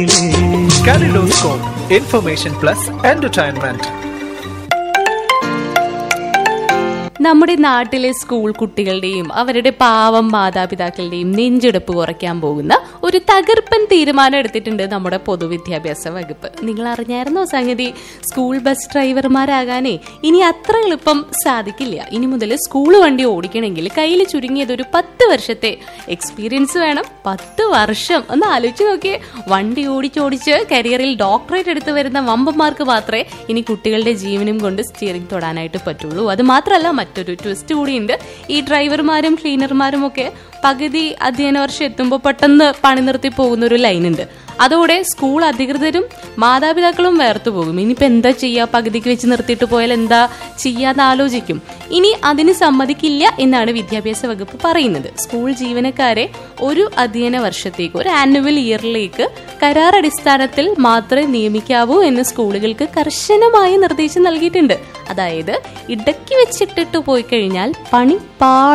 Kaleidoscope, information plus entertainment. നമ്മുടെ നാട്ടിലെ school കുട്ടികളുടെയും അവരുടെ പാവം മാതാപിതാക്കളുടെയും നെഞ്ചെടുപ്പ് കുറയ്ക്കാൻ പോകുന്ന ഒരു തകർപ്പൻ തീരുമാനം എടുത്തിട്ടുണ്ട് നമ്മുടെ പൊതുവിദ്യാഭ്യാസ വകുപ്പ് നിങ്ങൾ അറിഞ്ഞായിരുന്നോ സംഗതി സ്കൂൾ ബസ് ഡ്രൈവർമാരാകാനേ ഇനി അത്ര എളുപ്പം സാധിക്കില്ല ഇനി മുതൽ സ്കൂൾ വണ്ടി ഓടിക്കണമെങ്കിൽ കയ്യിൽ ചുരുങ്ങിയത് ഒരു പത്ത് വർഷത്തെ എക്സ്പീരിയൻസ് വേണം പത്ത് വർഷം ഒന്ന് ആലോചിച്ച് നോക്കിയേ വണ്ടി ഓടിച്ചോടിച്ച് കരിയറിൽ ഡോക്ടറേറ്റ് എടുത്ത് വരുന്ന വമ്പന്മാർക്ക് മാത്രമേ ഇനി കുട്ടികളുടെ ജീവനും കൊണ്ട് സ്റ്റിയറിംഗ് തൊടാനായിട്ട് പറ്റുള്ളൂ അത് മാത്രമല്ല മറ്റൊരു ട്വിസ്റ്റ് കൂടിയുണ്ട് ഈ ഡ്രൈവർമാരും ക്ലീനർമാരും ഒക്കെ പകുതി അധ്യയന വർഷം എത്തുമ്പോൾ പെട്ടെന്ന് പണി നിർത്തി പോകുന്ന ഒരു ലൈനുണ്ട് അതോടെ സ്കൂൾ അധികൃതരും മാതാപിതാക്കളും വേർത്തു പോകും ഇനിയിപ്പോ എന്താ ചെയ്യുക പകുതിക്ക് വെച്ച് നിർത്തിയിട്ട് പോയാൽ എന്താ ചെയ്യാന്ന് ആലോചിക്കും ഇനി അതിന് സമ്മതിക്കില്ല എന്നാണ് വിദ്യാഭ്യാസ വകുപ്പ് പറയുന്നത് സ്കൂൾ ജീവനക്കാരെ ഒരു അധ്യയന വർഷത്തേക്ക് ഒരു ആനുവൽ ഇയറിലേക്ക് കരാർ അടിസ്ഥാനത്തിൽ മാത്രമേ നിയമിക്കാവൂ എന്ന് സ്കൂളുകൾക്ക് കർശനമായ നിർദ്ദേശം നൽകിയിട്ടുണ്ട് അതായത് ഇടയ്ക്ക് വെച്ചിട്ടിട്ട് പോയി കഴിഞ്ഞാൽ പണി പാ